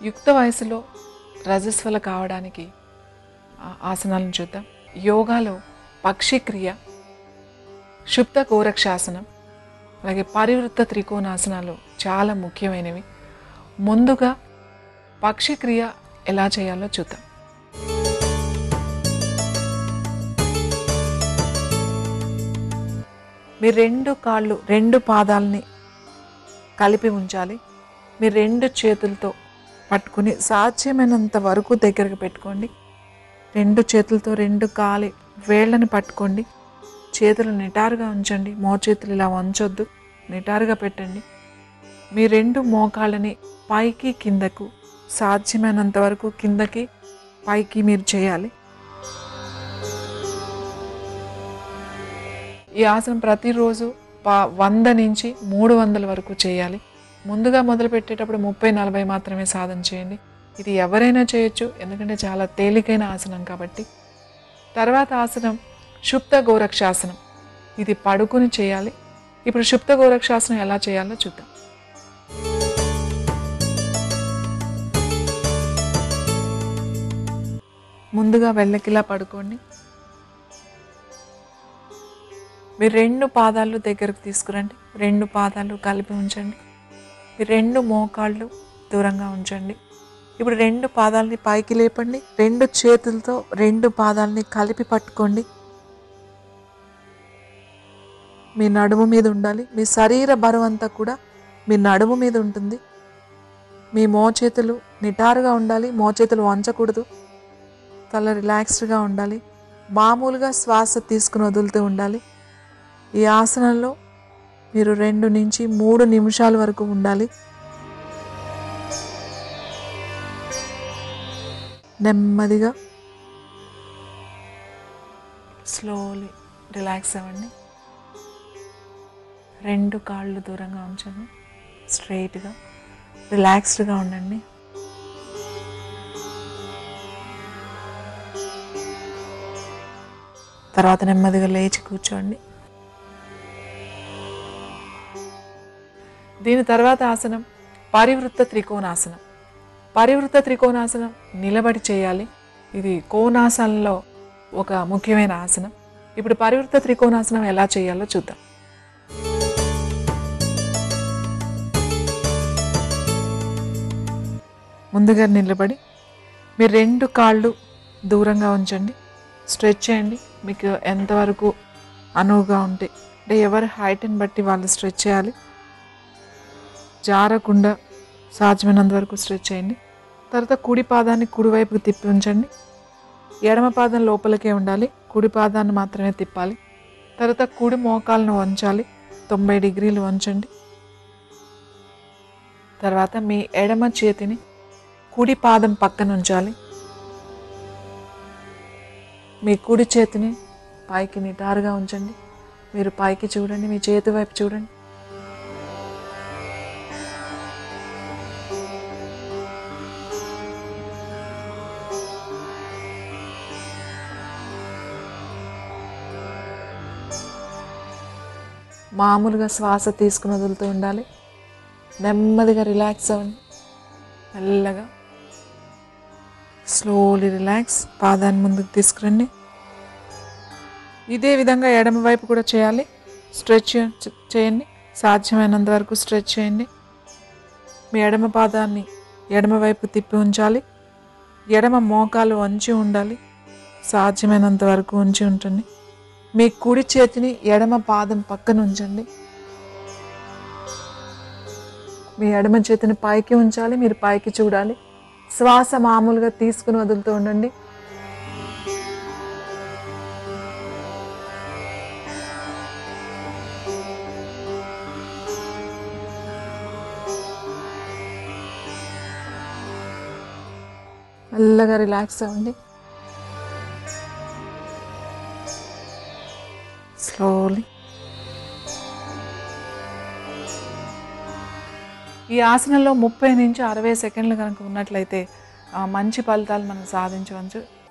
యుక్త వయసులో రజస్వల కావడానికి ఆ ఆసనాలను చూద్దాం యోగాలో పక్షి క్రియ శుప్త కోరక్షాసనం అలాగే పరివృత్త త్రికోణాసనాలు చాలా ముఖ్యమైనవి ముందుగా పక్షి క్రియ ఎలా చేయాలో చూద్దాం మీ రెండు కాళ్ళు రెండు పాదాలని కలిపి ఉంచాలి మీ రెండు చేతులతో పట్టుకుని సాధ్యమైనంత వరకు దగ్గరకు పెట్టుకోండి రెండు చేతులతో రెండు కాలి వేళ్ళని పట్టుకోండి చేతులు నిటారుగా ఉంచండి మోచేతులు ఇలా వంచొద్దు నిటారుగా పెట్టండి మీ రెండు మోకాళ్ళని పైకి కిందకు సాధ్యమైనంత వరకు కిందకి పైకి మీరు చేయాలి ఈ ఆసనం ప్రతిరోజు పా వంద నుంచి మూడు వందల వరకు చేయాలి ముందుగా మొదలు పెట్టేటప్పుడు ముప్పై నలభై మాత్రమే సాధన చేయండి ఇది ఎవరైనా చేయొచ్చు ఎందుకంటే చాలా తేలికైన ఆసనం కాబట్టి తర్వాత ఆసనం షుప్త గోరక్షాసనం ఇది పడుకుని చేయాలి ఇప్పుడు షుప్త గోరక్షాసనం ఎలా చేయాలో చూద్దాం ముందుగా వెళ్ళకిలా పడుకోండి మీరు రెండు పాదాలు దగ్గరకు తీసుకురండి రెండు పాదాలు కలిపి ఉంచండి మీ రెండు మోకాళ్ళు దూరంగా ఉంచండి ఇప్పుడు రెండు పాదాలని పైకి లేపండి రెండు చేతులతో రెండు పాదాలని కలిపి పట్టుకోండి మీ నడుము మీద ఉండాలి మీ శరీర బరువు అంతా కూడా మీ నడుము మీద ఉంటుంది మీ మోచేతులు నిటారుగా ఉండాలి మోచేతులు వంచకూడదు తల రిలాక్స్డ్గా ఉండాలి మామూలుగా శ్వాస తీసుకుని వదులుతూ ఉండాలి ఈ ఆసనంలో మీరు రెండు నుంచి మూడు నిమిషాల వరకు ఉండాలి నెమ్మదిగా స్లోలీ రిలాక్స్ అవ్వండి రెండు కాళ్ళు దూరంగా ఉంచండి స్ట్రైట్గా రిలాక్స్డ్గా ఉండండి తర్వాత నెమ్మదిగా లేచి కూర్చోండి దీని తర్వాత ఆసనం పరివృత్త త్రికోణాసనం పరివృత్త త్రికోణాసనం నిలబడి చేయాలి ఇది కోణాసనంలో ఒక ముఖ్యమైన ఆసనం ఇప్పుడు పరివృత్త త్రికోణాసనం ఎలా చేయాలో చూద్దాం ముందుగా నిలబడి మీరు రెండు కాళ్ళు దూరంగా ఉంచండి స్ట్రెచ్ చేయండి మీకు ఎంతవరకు అనువుగా ఉంటే అంటే ఎవరి హైట్ని బట్టి వాళ్ళు స్ట్రెచ్ చేయాలి జారకుండా సాధ్యమైనంత వరకు స్ట్రెచ్ చేయండి తర్వాత కుడి పాదాన్ని కుడివైపుకి తిప్పి ఉంచండి ఎడమ పాదం లోపలికే ఉండాలి కుడి పాదాన్ని మాత్రమే తిప్పాలి తర్వాత కుడి మోకాలను వంచాలి తొంభై డిగ్రీలు వంచండి తర్వాత మీ ఎడమ చేతిని కుడి పాదం పక్కన ఉంచాలి మీ కుడి చేతిని పైకి నిటారుగా ఉంచండి మీరు పైకి చూడండి మీ చేతి వైపు చూడండి మామూలుగా శ్వాస తీసుకుని వదులుతూ ఉండాలి నెమ్మదిగా రిలాక్స్ అవ్వండి మెల్లగా స్లోలీ రిలాక్స్ పాదాన్ని ముందుకు తీసుకురండి ఇదే విధంగా ఎడమ వైపు కూడా చేయాలి స్ట్రెచ్ చే- చేయండి సాధ్యమైనంత వరకు స్ట్రెచ్ చేయండి మీ ఎడమ పాదాన్ని ఎడమ వైపు తిప్పి ఉంచాలి ఎడమ మోకాలు వంచి ఉండాలి సాధ్యమైనంత వరకు ఉంచి ఉంటుంది మీ కుడి చేతిని ఎడమ పాదం పక్కన ఉంచండి మీ ఎడమ చేతిని పైకి ఉంచాలి మీరు పైకి చూడాలి శ్వాస మామూలుగా తీసుకుని వదులుతూ ఉండండి మెల్లగా రిలాక్స్ అవ్వండి స్లోలీ ఈ ఆసనంలో ముప్పై నుంచి అరవై సెకండ్లు కనుక ఉన్నట్లయితే ఆ, మంచి ఫలితాలు మనం సాధించవచ్చు